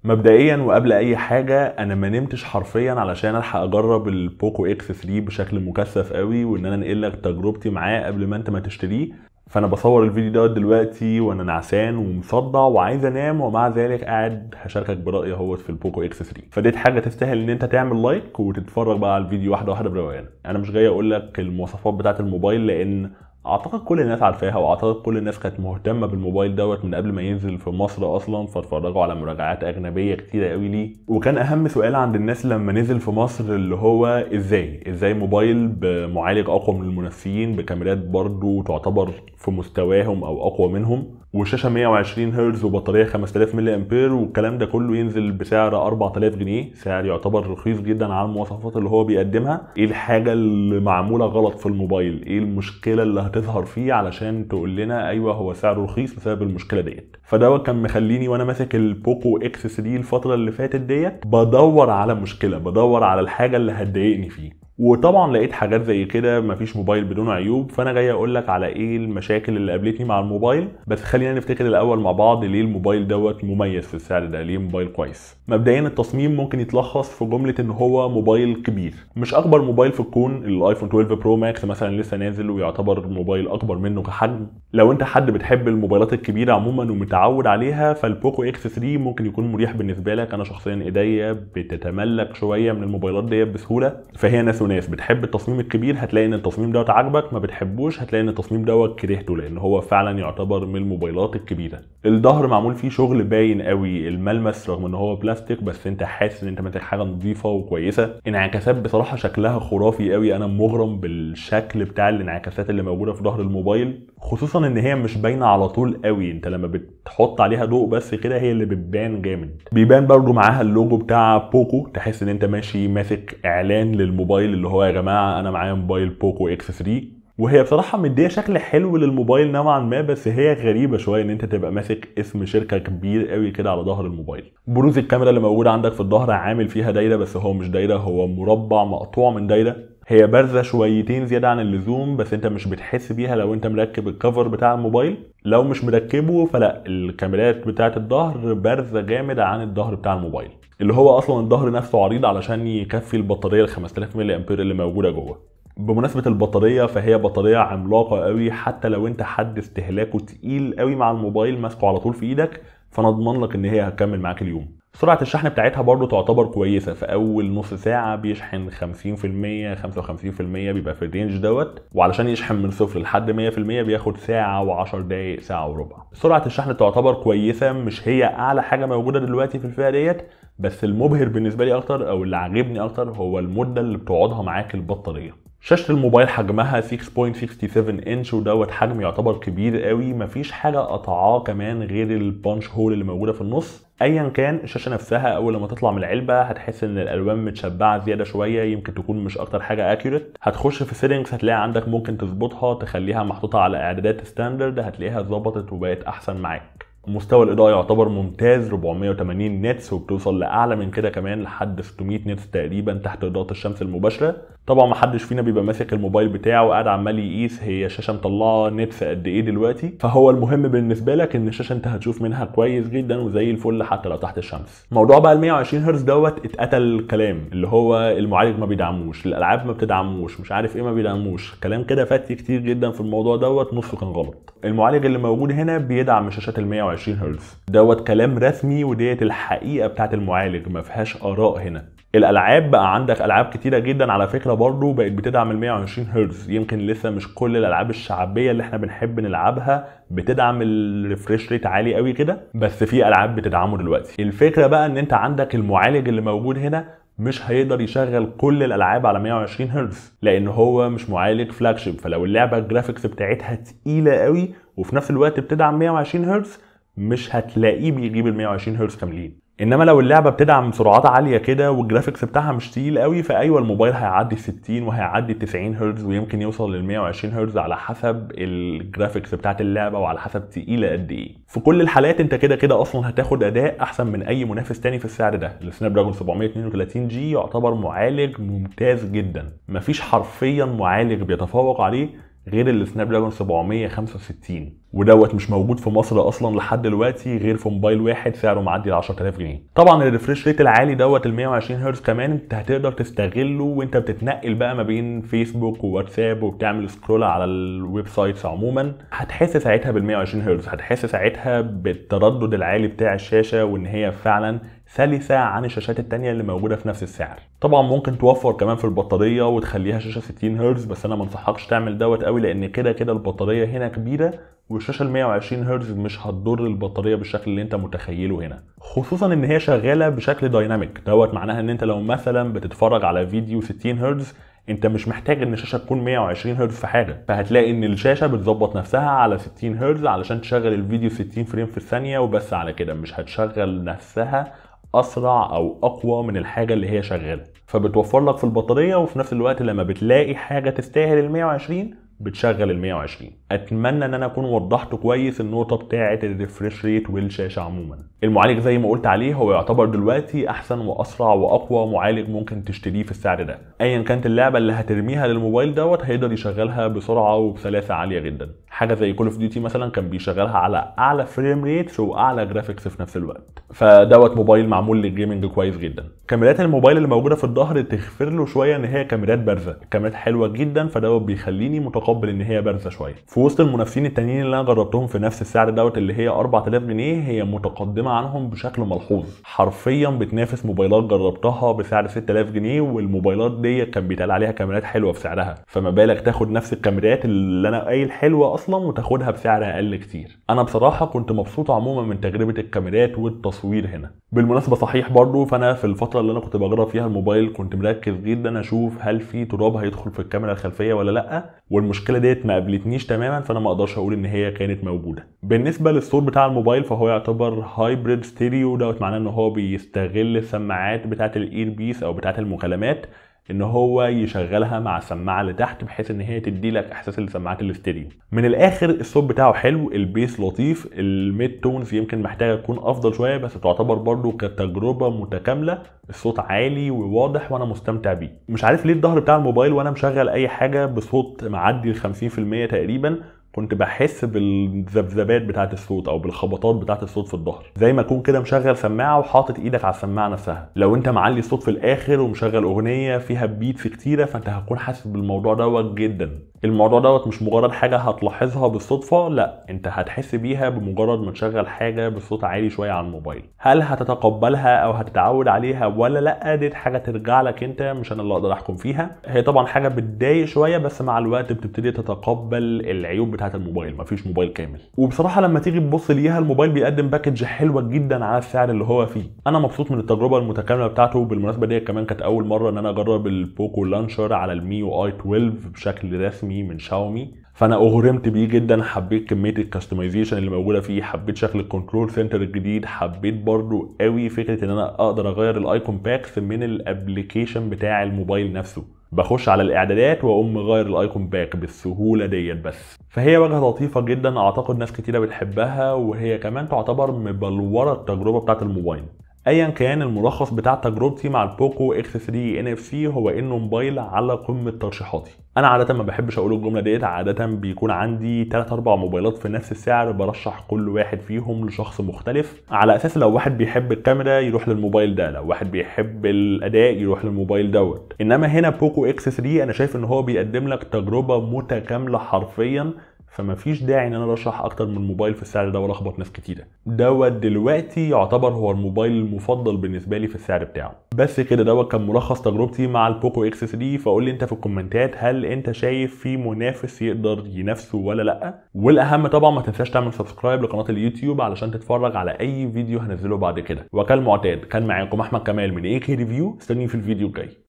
مبدئيا وقبل اي حاجه انا ما نمتش حرفيا علشان الحق اجرب البوكو اكس 3 بشكل مكثف قوي وان انا انقل لك تجربتي معاه قبل ما انت ما تشتريه فانا بصور الفيديو دوت دلوقتي وانا نعسان ومصدع وعايز انام ومع ذلك قاعد هشاركك برايي اهوت في البوكو اكس 3 فديت حاجه تستاهل ان انت تعمل لايك وتتفرج بقى على الفيديو واحده واحده بروقان انا مش جاي اقول لك المواصفات بتاعه الموبايل لان اعتقد كل الناس عارفاها واعتقد كل الناس كانت مهتمه بالموبايل دوت من قبل ما ينزل في مصر اصلا فاتفرجوا على مراجعات اجنبيه كتيره قوي ليه وكان اهم سؤال عند الناس لما نزل في مصر اللي هو ازاي ازاي موبايل بمعالج اقوى من المنافسين بكاميرات برضو تعتبر في مستواهم او اقوى منهم وشاشه 120 هرتز وبطاريه 5000 ملي امبير والكلام ده كله ينزل بسعر 4000 جنيه سعر يعتبر رخيص جدا على المواصفات اللي هو بيقدمها ايه الحاجه اللي معموله غلط في الموبايل ايه المشكله اللي هتظهر فيه علشان تقول لنا ايوه هو سعره رخيص بسبب المشكله ديت فدوت كان مخليني وانا ماسك البوكو اكس 3 الفتره اللي فاتت ديت بدور على مشكله بدور على الحاجه اللي هتضايقني فيه وطبعا لقيت حاجات زي كده مفيش موبايل بدون عيوب فانا جاي اقول لك على ايه المشاكل اللي قابلتني مع الموبايل بس خلينا نفتكر الاول مع بعض ليه الموبايل دوت مميز في السعر ده ليه موبايل كويس مبدئيا التصميم ممكن يتلخص في جمله ان هو موبايل كبير مش اكبر موبايل في الكون الايفون 12 برو ماكس مثلا لسه نازل ويعتبر موبايل اكبر منه كحجم لو انت حد بتحب الموبايلات الكبيره عموما ومتعود عليها فالبوكو اكس 3 ممكن يكون مريح بالنسبه لك انا شخصيا ايديا بتتملك شويه من الموبايلات ديت بسهوله فهي ناس وناس بتحب التصميم الكبير هتلاقي ان التصميم دوت عاجبك ما بتحبوش هتلاقي ان التصميم دوت كرهته لان هو فعلا يعتبر من الموبايلات الكبيره الظهر معمول فيه شغل باين قوي الملمس رغم ان هو بلاستيك بس انت حاسس ان انت ماسك حاجه نظيفه وكويسه انعكاسات بصراحه شكلها خرافي قوي انا مغرم بالشكل بتاع الانعكاسات اللي موجوده في ظهر الموبايل خصوصا ان هي مش باينه على طول قوي انت لما بتحط عليها ضوء بس كده هي اللي بتبان جامد بيبان برضو معاها اللوجو بتاع بوكو تحس ان انت ماشي ماسك اعلان للموبايل اللي هو يا جماعه انا معايا موبايل بوكو اكس 3 وهي بصراحه مديه شكل حلو للموبايل نوعا ما بس هي غريبه شويه ان انت تبقى ماسك اسم شركه كبير قوي كده على ظهر الموبايل بروز الكاميرا اللي موجوده عندك في الظهر عامل فيها دايره بس هو مش دايره هو مربع مقطوع من دايره هي بارزه شويتين زياده عن اللزوم بس انت مش بتحس بيها لو انت مركب الكفر بتاع الموبايل لو مش مركبه فلا الكاميرات بتاعه الظهر بارزه جامد عن الظهر بتاع الموبايل اللي هو اصلا الظهر نفسه عريض علشان يكفي البطاريه ال 5000 ملي امبير اللي موجوده جوه بمناسبه البطاريه فهي بطاريه عملاقه قوي حتى لو انت حد استهلاكه تقيل قوي مع الموبايل ماسكه على طول في ايدك فانا اضمن لك ان هي هتكمل معاك اليوم سرعة الشحن بتاعتها برضو تعتبر كويسة في أول نص ساعة بيشحن 50% 55% بيبقى في الرينج دوت وعلشان يشحن من صفر لحد 100% بياخد ساعة و10 دقايق ساعة وربع سرعة الشحن تعتبر كويسة مش هي أعلى حاجة موجودة دلوقتي في الفئة ديت بس المبهر بالنسبة لي أكتر أو اللي عاجبني أكتر هو المدة اللي بتقعدها معاك البطارية شاشة الموبايل حجمها 6.67 انش ودوت حجم يعتبر كبير قوي مفيش حاجة قطعاه كمان غير البانش هول اللي موجودة في النص ايا كان الشاشة نفسها اول لما تطلع من العلبة هتحس ان الالوان متشبعة زيادة شوية يمكن تكون مش اكتر حاجة اكيوريت هتخش في سيتنجز هتلاقي عندك ممكن تظبطها تخليها محطوطة على اعدادات ستاندرد هتلاقيها ظبطت وبقت احسن معاك مستوى الاضاءه يعتبر ممتاز 480 نتس وبتوصل لاعلى من كده كمان لحد 600 نتس تقريبا تحت اضاءه الشمس المباشره طبعا ما حدش فينا بيبقى ماسك الموبايل بتاعه وقاعد عمال يقيس هي الشاشه مطلعه نتس قد ايه دلوقتي فهو المهم بالنسبه لك ان الشاشه انت هتشوف منها كويس جدا وزي الفل حتى لو تحت الشمس موضوع بقى ال 120 هرتز دوت اتقتل كلام اللي هو المعالج ما بيدعموش الالعاب ما بتدعموش مش عارف ايه ما بيدعموش كلام كده فات كتير جدا في الموضوع دوت نصه كان غلط المعالج اللي موجود هنا بيدعم شاشات ال 120 هرتز دوت كلام رسمي وديت الحقيقه بتاعت المعالج ما فيهاش اراء هنا الالعاب بقى عندك العاب كتيره جدا على فكره برضو بقت بتدعم ال 120 هرتز يمكن لسه مش كل الالعاب الشعبيه اللي احنا بنحب نلعبها بتدعم الريفريش ريت عالي قوي كده بس في العاب بتدعمه دلوقتي الفكره بقى ان انت عندك المعالج اللي موجود هنا مش هيقدر يشغل كل الالعاب على 120 هرتز لان هو مش معالج فلاج شيب فلو اللعبه الجرافيكس بتاعتها تقيله قوي وفي نفس الوقت بتدعم 120 هرتز مش هتلاقيه بيجيب ال 120 هرتز كاملين انما لو اللعبه بتدعم سرعات عاليه كده والجرافيكس بتاعها مش تقيل قوي فايوه الموبايل هيعدي 60 وهيعدي 90 هرتز ويمكن يوصل لل 120 هرتز على حسب الجرافيكس بتاعت اللعبه وعلى حسب تقيله قد ايه في كل الحالات انت كده كده اصلا هتاخد اداء احسن من اي منافس تاني في السعر ده السناب دراجون 732 جي يعتبر معالج ممتاز جدا مفيش حرفيا معالج بيتفوق عليه غير السناب دراجون 765 ودوت مش موجود في مصر اصلا لحد دلوقتي غير في موبايل واحد سعره معدي ال 10000 جنيه طبعا الريفريش ريت العالي دوت ال 120 هرتز كمان انت هتقدر تستغله وانت بتتنقل بقى ما بين فيسبوك وواتساب وبتعمل سكرول على الويب سايتس عموما هتحس ساعتها بال 120 هرتز هتحس ساعتها بالتردد العالي بتاع الشاشه وان هي فعلا سلسة عن الشاشات التانية اللي موجودة في نفس السعر طبعا ممكن توفر كمان في البطارية وتخليها شاشة 60 هرتز بس انا منصحكش تعمل دوت قوي لان كده كده البطارية هنا كبيرة والشاشه ال 120 هرتز مش هتضر البطاريه بالشكل اللي انت متخيله هنا خصوصا ان هي شغاله بشكل دايناميك دوت معناها ان انت لو مثلا بتتفرج على فيديو 60 هرتز انت مش محتاج ان الشاشه تكون 120 هرتز في حاجه فهتلاقي ان الشاشه بتظبط نفسها على 60 هرتز علشان تشغل الفيديو 60 فريم في الثانيه وبس على كده مش هتشغل نفسها اسرع او اقوى من الحاجه اللي هي شغاله فبتوفر لك في البطاريه وفي نفس الوقت لما بتلاقي حاجه تستاهل ال 120 بتشغل ال 120 اتمنى ان انا اكون وضحت كويس النقطه بتاعه الريفريش ريت والشاشه عموما المعالج زي ما قلت عليه هو يعتبر دلوقتي احسن واسرع واقوى معالج ممكن تشتريه في السعر ده ايا كانت اللعبه اللي هترميها للموبايل دوت هيقدر يشغلها بسرعه وبسلاسه عاليه جدا حاجه زي كول اوف ديوتي مثلا كان بيشغلها على اعلى فريم ريت واعلى جرافيكس في نفس الوقت فدوت موبايل معمول للجيمنج كويس جدا كاميرات الموبايل اللي موجوده في الظهر تغفر له شويه ان هي كاميرات بارزه كاميرات حلوه جدا فدوت بيخليني متقبل ان هي بارزه شويه في وسط المنافسين التانيين اللي انا جربتهم في نفس السعر دوت اللي هي 4000 جنيه هي متقدمه عنهم بشكل ملحوظ حرفيا بتنافس موبايلات جربتها بسعر 6000 جنيه والموبايلات دي كان بيتقال عليها كاميرات حلوه في سعرها فما بالك تاخد نفس الكاميرات اللي انا قايل حلوه اصلا وتاخدها بسعر اقل كتير انا بصراحه كنت مبسوط عموما من تجربه الكاميرات والتصوير هنا بالمناسبه صحيح برضو فانا في الفتره اللي انا كنت بجرب فيها الموبايل كنت مركز جدا اشوف هل في تراب هيدخل في الكاميرا الخلفيه ولا لا والمشكله ديت ما قابلتنيش تماما فانا ما اقدرش اقول ان هي كانت موجوده بالنسبه للصوت بتاع الموبايل فهو يعتبر هايبريد ستيريو دوت معناه ان هو بيستغل السماعات بتاعه الاير بيس او بتاعه المكالمات ان هو يشغلها مع السماعه اللي تحت بحيث ان هي تدي لك احساس السماعات الاستيريو من الاخر الصوت بتاعه حلو البيس لطيف الميد تونز يمكن محتاجه تكون افضل شويه بس تعتبر برضو كتجربه متكامله الصوت عالي وواضح وانا مستمتع بيه مش عارف ليه الظهر بتاع الموبايل وانا مشغل اي حاجه بصوت معدي ال 50% تقريبا كنت بحس بالذبذبات بتاعه الصوت او بالخبطات بتاعه الصوت في الظهر زي ما اكون كده مشغل سماعه وحاطط ايدك على السماعه نفسها لو انت معلي الصوت في الاخر ومشغل اغنيه فيها بيتس كتيره فانت هتكون حاسس بالموضوع دوت جدا الموضوع دوت مش مجرد حاجه هتلاحظها بالصدفه لا انت هتحس بيها بمجرد ما تشغل حاجه بصوت عالي شويه على الموبايل هل هتتقبلها او هتتعود عليها ولا لا دي حاجه ترجع لك انت مش انا اللي اقدر احكم فيها هي طبعا حاجه بتضايق شويه بس مع الوقت بتبتدي تتقبل العيوب بتاعه الموبايل مفيش موبايل كامل وبصراحه لما تيجي تبص ليها الموبايل بيقدم باكج حلوه جدا على السعر اللي هو فيه انا مبسوط من التجربه المتكامله بتاعته بالمناسبه دي كمان كانت اول مره ان انا اجرب البوكو لانشر على الميو اي 12 بشكل رسمي من شاومي فانا اغرمت بيه جدا حبيت كميه الكاستمايزيشن اللي موجوده فيه حبيت شكل الكنترول سنتر الجديد حبيت برضو قوي فكره ان انا اقدر اغير الايكون باكس من الابلكيشن بتاع الموبايل نفسه بخش على الاعدادات واقوم مغير الايكون باك بالسهوله ديت بس فهي واجهه لطيفه جدا اعتقد ناس كتيره بتحبها وهي كمان تعتبر مبلوره التجربه بتاعه الموبايل ايا كان الملخص بتاع تجربتي مع البوكو اكس 3 ان اف سي هو انه موبايل على قمه ترشيحاتي انا عاده ما بحبش اقول الجمله ديت عاده بيكون عندي 3 4 موبايلات في نفس السعر برشح كل واحد فيهم لشخص مختلف على اساس لو واحد بيحب الكاميرا يروح للموبايل ده لو واحد بيحب الاداء يروح للموبايل دوت انما هنا بوكو اكس 3 انا شايف ان هو بيقدم لك تجربه متكامله حرفيا فما فيش داعي ان انا ارشح اكتر من موبايل في السعر ده والخبط ناس كتيره دوت دلوقتي يعتبر هو الموبايل المفضل بالنسبه لي في السعر بتاعه بس كده دوت كان ملخص تجربتي مع البوكو اكس 3 فقول لي انت في الكومنتات هل انت شايف في منافس يقدر ينافسه ولا لا والاهم طبعا ما تنساش تعمل سبسكرايب لقناه اليوتيوب علشان تتفرج على اي فيديو هنزله بعد كده وكالمعتاد كان معاكم احمد كمال من اي كي ريفيو استني في الفيديو الجاي